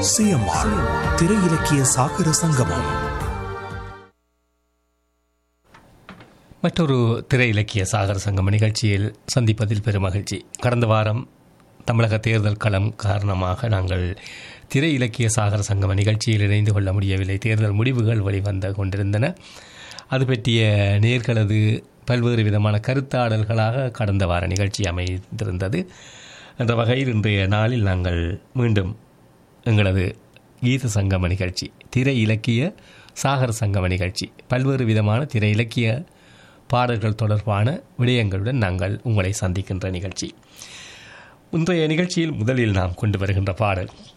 CMR திரை இலக்கிய சாகர சங்கமம் மற்றொரு திரை இலக்கிய சாகர சங்கம் நிகழ்ச்சியில் சந்திப்பதில் பெருமகிழ்ச்சி கடந்த வாரம் தமிழக தேர்தல் களம் காரணமாக நாங்கள் திரை இலக்கிய சாகர சங்கம நிகழ்ச்சியில் இணைந்து கொள்ள முடியவில்லை தேர்தல் முடிவுகள் வெளிவந்து கொண்டிருந்தன அது பற்றிய நேர்களது பல்வேறு விதமான கருத்தாடல்களாக கடந்த வார நிகழ்ச்சி அமைந்திருந்தது என்ற வகையில் இன்றைய நாளில் நாங்கள் மீண்டும் எங்களது கீத சங்கம நிகழ்ச்சி திரை இலக்கிய சாகர சங்கம நிகழ்ச்சி பல்வேறு விதமான திரை இலக்கிய பாடல்கள் தொடர்பான விடயங்களுடன் நாங்கள் உங்களை சந்திக்கின்ற நிகழ்ச்சி இன்றைய நிகழ்ச்சியில் முதலில் நாம் கொண்டு வருகின்ற பாடல்